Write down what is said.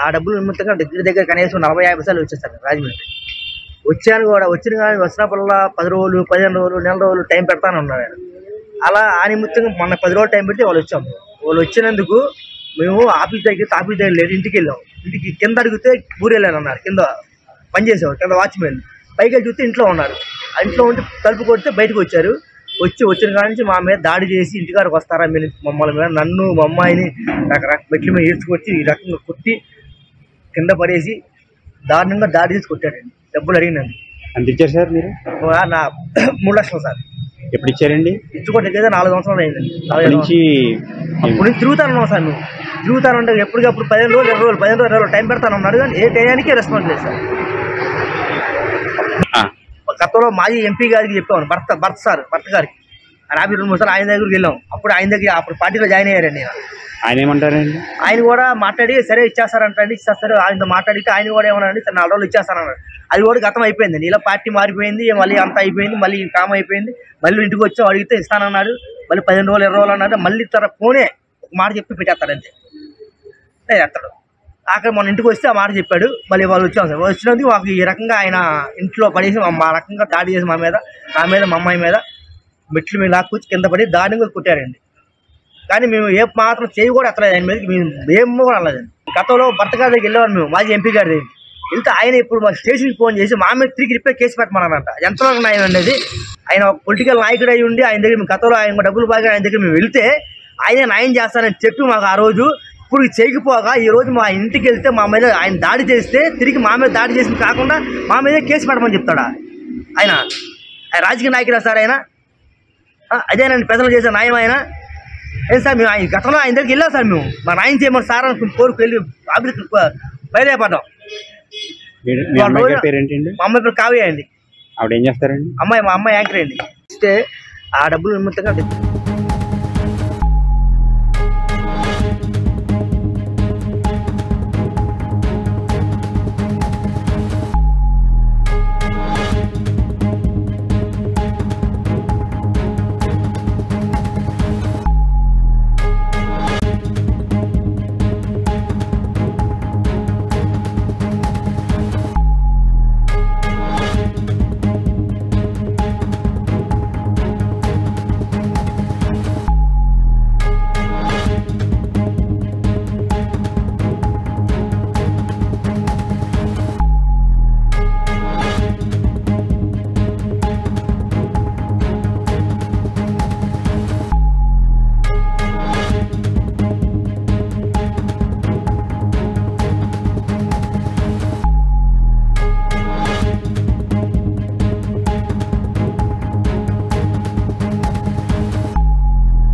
డబ్బులు నిమిత్తంగా దగ్గర దగ్గర కనీసం నలభై యాభై సార్లు వచ్చేస్తారు రాజమండ్రి వచ్చాను కూడా వచ్చిన కానీ వచ్చినప్పుడల్లా పది రోజులు పదిహేను రోజులు నెల రోజులు టైం పెడతాను ఉన్నాడు ఆయన అలా ఆ నిమిత్తంగా మొన్న పది రోజులు టైం పెడితే వాళ్ళు వచ్చాము వాళ్ళు వచ్చినందుకు మేము ఆఫీస్ దగ్గర ఆఫీస్ దగ్గర లేదు ఇంటికి వెళ్ళాం ఇంటికి కింద అడిగితే ఊరు వెళ్ళాను అన్నారు కింద పని చేసేవారు కింద వాచ్మెన్ పైకి వెళ్ళి చూస్తే ఇంట్లో ఉన్నారు ఆ ఇంట్లో ఉంటే తలుపు కొడితే బయటకు వచ్చారు వచ్చి వచ్చిన కాడ నుంచి మా మీద దాడి చేసి ఇంటికాడికి వస్తారా మీరు మమ్మల్ని మీద నన్ను మా అమ్మాయిని రకరకాల మెట్ల మీద ఈడ్చుకొచ్చి ఈ రకంగా కొట్టి కింద పడేసి దారుణంగా దాడి చేసి కొట్టాడండి డబ్బులు అడిగినందుకు ఎంత ఇచ్చారు సార్ మీరు ఆ, నా మూడు లక్షలు సార్ ఎప్పుడు ఇచ్చారండి ఇచ్చుకోవట్లేదు నాలుగు సంవత్సరాలు అయిందండి నాలుగు అప్పటి ఐదు నుంచి అప్పుడు నుంచి తిరుగుతాను ఉన్నాం సార్ మేము తిరుగుతానంటే ఎప్పటికప్పుడు పదిహేను రోజులు ఇరవై రోజులు పదిహేను రోజులు ఇరవై రోజులు టైం పెడతాను ఉన్నాడు కానీ ఏ టైంకి రెస్పాన్స్ లేదు సార్ ఆ, గతంలో మాజీ ఎంపీ గారికి చెప్పాను భర్త భర్త సార్ భర్త గారికి ఆయన ఆఫీస్ రెండు మూడు సార్లు ఆయన దగ్గరికి వెళ్ళాం అప్పుడు ఆయన దగ్గర అప్పుడు పార్టీలో జాయిన్ అయ్యారండి ఆయన. ఆయన ఏమంటారండి ఆయన కూడా మాట్లాడి సరే ఇచ్చేస్తారంటండి ఇచ్చేస్తారు ఆయనతో మాట్లాడితే ఆయన కూడా ఏమన్నాడు సరే నాలుగు రోజులు ఇచ్చేస్తానన్నాడు అది కూడా గతం అయిపోయింది ఇలా పార్టీ మారిపోయింది మళ్ళీ అంత అయిపోయింది మళ్ళీ కామ్ అయిపోయింది మళ్ళీ ఇంటికి వచ్చి అడిగితే ఇస్తానన్నాడు మళ్ళీ పదిహేను రోజులు ఇరవై రోజులు అన్నాడు మళ్ళీ తర ఫోనే ఒక మాట చెప్పి పెట్టేస్తాడు అంతే లేదు ఎత్తాడు ఆఖరి మన ఇంటికి వస్తే ఆ మాట చెప్పాడు మళ్ళీ వాళ్ళు వచ్చాం సార్ వచ్చినందుకు మాకు ఈ రకంగా ఆయన ఇంట్లో పడేసి మా- మా రకంగా దాడి చేసి మా మీద నా మీద మా అమ్మాయి మీద మెట్లు మీద లాక్కొచ్చి కింద పడి దాడిని కూడా కొట్టారండి కానీ మేము ఏ మాత్రం చేయి కూడా ఎత్తలేదు ఆయన మీదకి మేము ఏం కూడా అనలేదండి గతంలో భర్త గారి దగ్గరికి వెళ్ళేవారు మేము మాజీ ఎంపీ గారి దగ్గరికి వెళ్తే ఆయన ఇప్పుడు మా స్టేషన్కి ఫోన్ చేసి మా మీద తిరిగి రిపేర్ కేసు పెట్టమన్నారంట ఎంతవరకు న్యాయం అనేది ఆయన ఒక పొలిటికల్ నాయకుడు అయి ఉండి ఆయన దగ్గర మేము గతంలో ఆయన డబ్బులు బాగా ఆయన దగ్గర మేము వెళ్తే ఆయన న్యాయం చేస్తానని చెప్పి మాకు ఆ రోజు ఇప్పుడు చేయకపోగా ఈ రోజు మా ఇంటికి వెళ్తే మా మీద ఆయన దాడి చేస్తే తిరిగి మా మీద దాడి చేసింది కాకుండా మా మీదే కేసు పెట్టమని చెప్తాడా ఆయన ఆయన రాజకీయ నాయకుడా సార్ ఆయన ఆ, అదేనండి పెద్దలు చేసే న్యాయం ఆయన ఏం సార్ మేము ఆయన గతంలో ఆయన దగ్గరికి వెళ్ళాం సార్ మేము మా నాయన చేయమని సార్ అనుకుని కోరుకు వెళ్ళి ఆఫీస్కి బయలుదేరపడ్డాం మీ- మీ అమ్మాయి గారి పేరేంటండి మా అమ్మాయి పేరు కావ్య అండి ఆవిడ ఏం చేస్తారండి అమ్మాయి మా అమ్మాయి యాంకర్ అండి ఇస్తే ఆ డబ్బులు నిమిత్తంగా